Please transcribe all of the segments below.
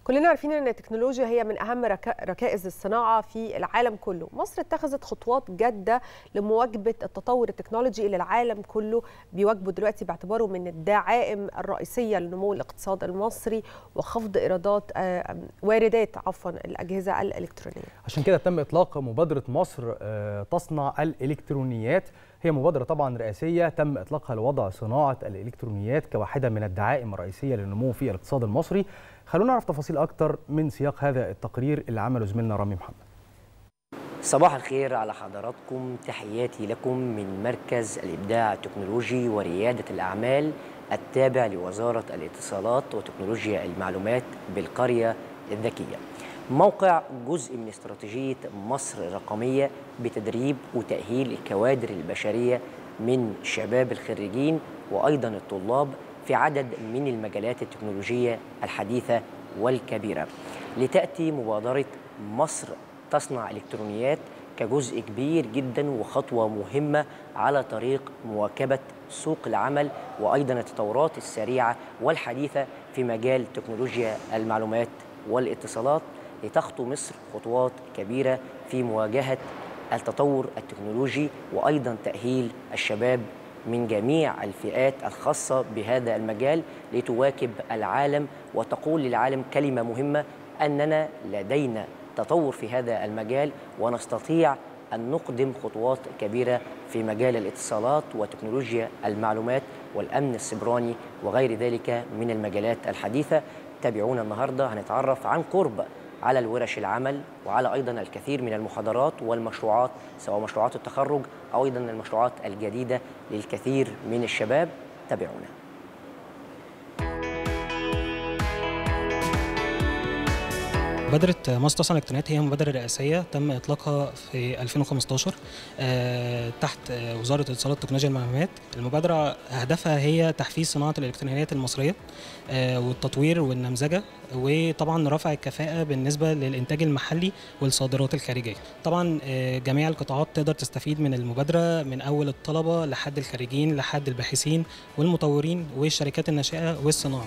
كلنا عارفين ان التكنولوجيا هي من اهم ركا- ركائز الصناعه في العالم كله مصر اتخذت خطوات جاده لمواكبه التطور التكنولوجي اللي العالم كله بيواجهه دلوقتي باعتباره من الدعائم الرئيسيه لنمو الاقتصاد المصري وخفض ايرادات آه، واردات عفوا الاجهزه الالكترونيه عشان كده تم اطلاق مبادره مصر آه، تصنع الالكترونيات هي مبادره طبعا رئاسيه تم اطلاقها لوضع صناعه الالكترونيات كواحده من الدعائم الرئيسيه للنمو في الاقتصاد المصري خلونا نعرف تفاصيل اكتر من سياق هذا التقرير اللي عمله زميلنا رامي محمد صباح الخير على حضراتكم تحياتي لكم من مركز الإبداع التكنولوجي وريادة الأعمال التابع لوزارة الاتصالات وتكنولوجيا المعلومات بالقرية الذكية موقع جزء من استراتيجية مصر الرقمية بتدريب وتأهيل الكوادر البشرية من شباب الخريجين وأيضا الطلاب في عدد من المجالات التكنولوجية الحديثة والكبيرة لتأتي مبادرة مصر تصنع الكترونيات كجزء كبير جدا وخطوه مهمه على طريق مواكبه سوق العمل وايضا التطورات السريعه والحديثه في مجال تكنولوجيا المعلومات والاتصالات لتخطو مصر خطوات كبيره في مواجهه التطور التكنولوجي وايضا تاهيل الشباب من جميع الفئات الخاصه بهذا المجال لتواكب العالم وتقول للعالم كلمه مهمه اننا لدينا تطور في هذا المجال ونستطيع أن نقدم خطوات كبيرة في مجال الاتصالات وتكنولوجيا المعلومات والأمن السبراني وغير ذلك من المجالات الحديثة تابعونا النهاردة هنتعرف عن قرب على الورش العمل وعلى أيضا الكثير من المحاضرات والمشروعات سواء مشروعات التخرج أو أيضا المشروعات الجديدة للكثير من الشباب تابعونا مبادرة مصر تصنع الالكترونيات هي مبادرة رئاسية تم إطلاقها في 2015 آه، تحت آه، وزارة الاتصالات وتكنولوجيا المعلومات المبادرة هدفها هي تحفيز صناعة الإلكترونيات المصرية آه، والتطوير والنمذجة وطبعا رفع الكفاءة بالنسبة للإنتاج المحلي والصادرات الخارجية طبعا آه، جميع القطاعات تقدر تستفيد من المبادرة من أول الطلبة لحد الخريجين لحد الباحثين والمطورين والشركات الناشئة والصناعة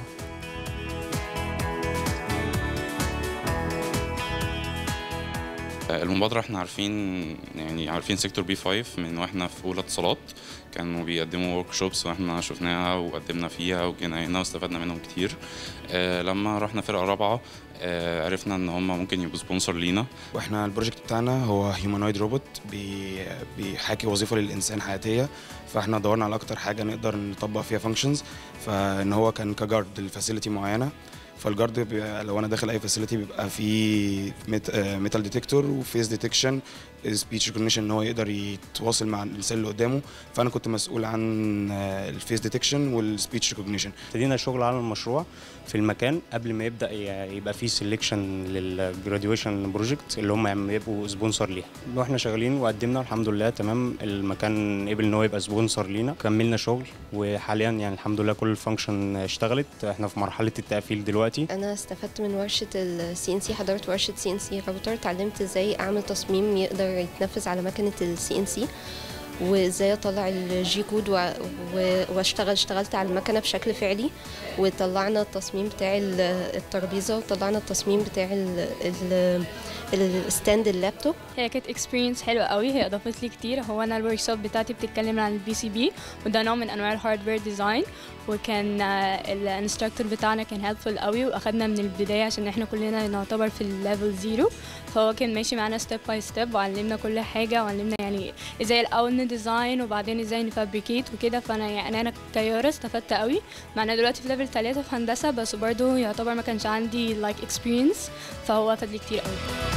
المبادرة احنا عارفين يعني عارفين سيكتور بي 5 من واحنا في اولى اتصالات كانوا بيقدموا ورك شوبس واحنا شفناها وقدمنا فيها وجينا هنا واستفدنا منهم كتير آه لما رحنا فرقة رابعة آه عرفنا ان هم ممكن يبقوا سبونسر لينا واحنا البروجكت بتاعنا هو هيومانويد روبوت بي بيحاكي وظيفه للانسان حياتيه فاحنا دورنا على اكتر حاجه نقدر نطبق فيها فانكشنز فان هو كان كجارد لفاسيلتي معينه فالجارد بيبقى لو انا داخل اي فاسيلتي بيبقى فيه ميتال ديتكتور وفيس ديتكشن سبيتش ريكوجنيشن ان هو يقدر يتواصل مع الانسان اللي قدامه فانا كنت مسؤول عن الفيس ديتكشن والسبيتش ريكوجنيشن ابتدينا شغل على المشروع في المكان قبل ما يبدا ي- يبقى فيه سيلكشن للجراديويشن بروجكت اللي هم يعم- يبقوا سبونسر ليها واحنا شغالين وقدمنا الحمد لله تمام المكان قبل ان هو يبقى سبونسر لينا كملنا شغل وحاليا يعني الحمد لله كل الفانكشن اشتغلت احنا في مرحله التقفيل دلوقتي انا استفدت من ورشه السي ان سي حضرت ورشه سي ان سي راوتر اتعلمت ازاي اعمل تصميم يقدر يتنفذ على مكنه السي ان سي وازاي اطلع الجي كود و- و- واشتغل اشتغلت على المكنه بشكل فعلي وطلعنا التصميم بتاع ال- الترابيزه وطلعنا التصميم بتاع ال- ال- الستاند اللابتوب هي كانت اكسبيرينس حلوه قوي هي اضافت لي كتير هو انا الورك شوب بتاعتي بتتكلم عن البي سي بي وده نوع من انواع الهاردوير ديزاين وكان الانستراكتور بتاعنا كان هيلبفول قوي واخدنا من البدايه عشان احنا كلنا نعتبر في الليفل زيرو فهو كان ماشي معانا ستيب باي ستيب وعلمنا كل حاجه وعلمنا يعني ازاي الاول نديزاين وبعدين ازاي نفابريكيت وكده فانا يعني انا كيارة استفدت قوي مع انا دلوقتي في ليفل 3 في هندسه بس برضه يعتبر ما كانش عندي لايك like اكسبيرينس فهو فاد لي كتير قوي